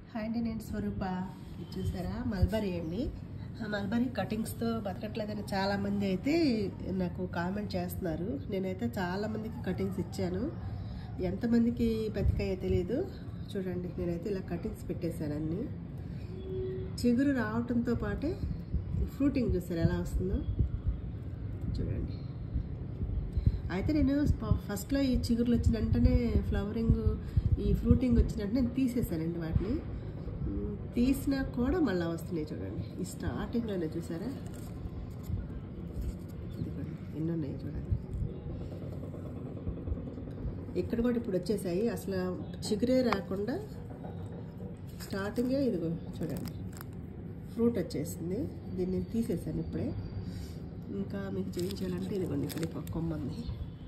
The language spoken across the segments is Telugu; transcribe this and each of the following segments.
హాయ్ అండి నేను స్వరూప ఇది చూసారా మల్బరీ అండి ఆ మల్బరీ కటింగ్స్తో బతకట్లేదని చాలామంది అయితే నాకు కామెంట్ చేస్తున్నారు నేనైతే చాలామందికి కటింగ్స్ ఇచ్చాను ఎంతమందికి బతికాయో తెలియదు చూడండి నేనైతే ఇలా కటింగ్స్ పెట్టేశాను అన్నీ చిగురు రావటంతో పాటే ఫ్రూటింగ్ చూసారు ఎలా వస్తుందో చూడండి అయితే నేను స్ప- ఫస్ట్లో ఈ చిగురులు వచ్చిన వెంటనే ఫ్లవరింగ్ ఈ ఫ్రూటింగ్ వచ్చిన వెంటనే నేను తీసేసానండి వాటిని మ్, తీసినా కూడా మళ్ళీ వస్తున్నాయి చూడండి ఈ స్టార్టింగ్లోనే చూసారా ఇదిగోండి ఎన్ని ఉన్నాయి చూడండి ఇక్కడ కూడా ఇప్పుడు వచ్చేసాయి అసలు చిగురే రాకుండా స్టార్టింగే ఇదిగో చూడండి ఫ్రూట్ వచ్చేసింది దీన్ని నేను తీసేసాను ఇప్పుడే ఇంకా మీకు చూపించాలంటే ఇదిగోండి ఇక్కడ ఒక కొమ్మ ఉంది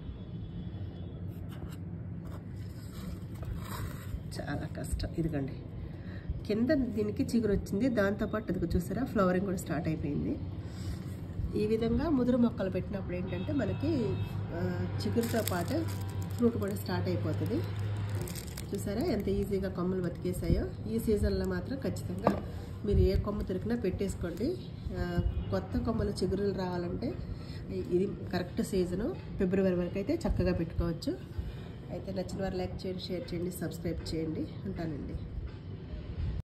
చాలా కష్టం ఇదిగోండి కింద దీనికి చిగురు వచ్చింది దాంతోపాటు అది చూసారా ఫ్లవరింగ్ కూడా స్టార్ట్ అయిపోయింది ఈ విధంగా ముదురు మొక్కలు పెట్టినప్పుడు ఏంటంటే మనకి ఆ, చిగురుతో పాటు ఫ్రూట్ కూడా స్టార్ట్ అయిపోతుంది చూసారా ఎంత ఈజీగా కొమ్మలు బతికేసాయో ఈ సీజన్లో మాత్రం ఖచ్చితంగా మీరు ఏ కొమ్మ దొరికినా పెట్టేసుకోండి ఆ, కొత్త కొమ్మలు చిగురులు రావాలంటే ఇది కరెక్ట్ సీజను ఫిబ్రవరి వరకు అయితే చక్కగా పెట్టుకోవచ్చు అయితే నచ్చిన వారు లైక్ చేయండి షేర్ చేయండి సబ్స్క్రైబ్ చేయండి ఉంటానండి